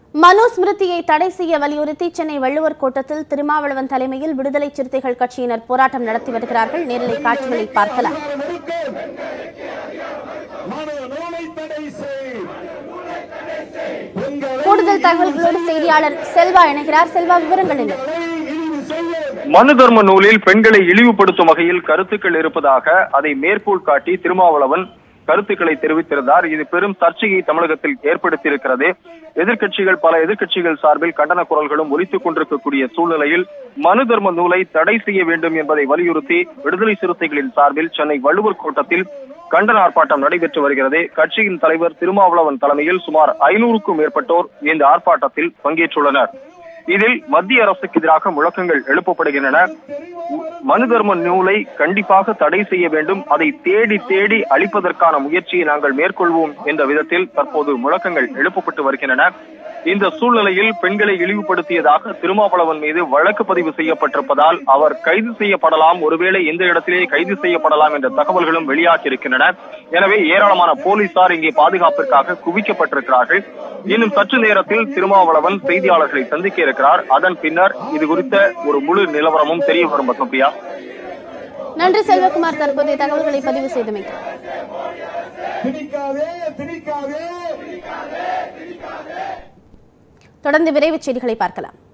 மனுஸ்மிருதியை தடை செய்ய வலியுறுத்தி சென்னை வள்ளுவர் கோட்டத்தில் திருமாவளவன் தலைமையில் விடுதலை சிறுத்தைகள் கட்சியினர் போராட்டம் நடத்தி வருகிறார்கள் நேரலை காட்சிகளை பார்க்கலாம் மனு நூலை தடை செய் கூடுதல் தகவல்களோடு செய்தியாளர் செல்வா இணைகிறார் செல்வா விவரங்கள் என்ன இழிவு செய்ய மனு தர்ம நூலில் பெண்களை இழிவுபடுத்தும் வகையில் கருத்துக்கள் இருப்பதாக அதை மேற்கோள் காட்டி திருமாவளவன் கருத்துக்களை தெரிவித்திருந்தார் இது பெரும் சர்ச்சையை தமிழகத்தில் ஏற்படுத்தியிருக்கிறது எதிர்க்கட்சிகள் பல எதிர்க்கட்சிகள் சார்பில் கண்டன குரல்களும் ஒலித்துக் கொண்டிருக்கக்கூடிய சூழ்நிலையில் மனு தர்ம நூலை தடை செய்ய வேண்டும் என்பதை வலியுறுத்தி விடுதலை சிறுத்தைகளின் சார்பில் சென்னை வள்ளுவர் கோட்டத்தில் கண்டன ஆர்ப்பாட்டம் நடைபெற்று வருகிறது கட்சியின் தலைவர் திருமாவளவன் தலைமையில் சுமார் ஐநூறுக்கும் மேற்பட்டோர் இந்த ஆர்ப்பாட்டத்தில் பங்கேற்றுள்ளனர் இதில் மத்திய அரசுக்கு எதிராக முழக்கங்கள் எழுப்பப்படுகின்றன மனு தர்ம நூலை கண்டிப்பாக தடை செய்ய வேண்டும் அதை தேடி தேடி அழிப்பதற்கான முயற்சியை நாங்கள் மேற்கொள்வோம் என்ற விதத்தில் தற்போது முழக்கங்கள் எழுப்பப்பட்டு வருகின்றன இந்த சூழ்நிலையில் பெண்களை இழிவுபடுத்தியதாக திருமாவளவன் மீது வழக்கு பதிவு செய்யப்பட்டிருப்பதால் அவர் கைது செய்யப்படலாம் ஒருவேளை இந்த இடத்திலேயே கைது செய்யப்படலாம் என்ற தகவல்களும் வெளியாகி இருக்கின்றன எனவே ஏராளமான போலீசார் இங்கே பாதுகாப்பிற்காக குவிக்கப்பட்டிருக்கிறார்கள் இன்னும் சற்று நேரத்தில் திருமாவளவன் செய்தியாளர்களை சந்திக்க இருக்கிறார் அதன் பின்னர் இது குறித்த ஒரு முழு நிலவரமும் தெரிய வரும் பத்மபிரியா நன்றி செல்வகுமார் தற்போதைய தகவல்களை பதிவு செய்தமைக்கு திணிக்காதே திணிக்காதே தொடர்ந்து விரைவுச் செய்திகளை பார்க்கலாம்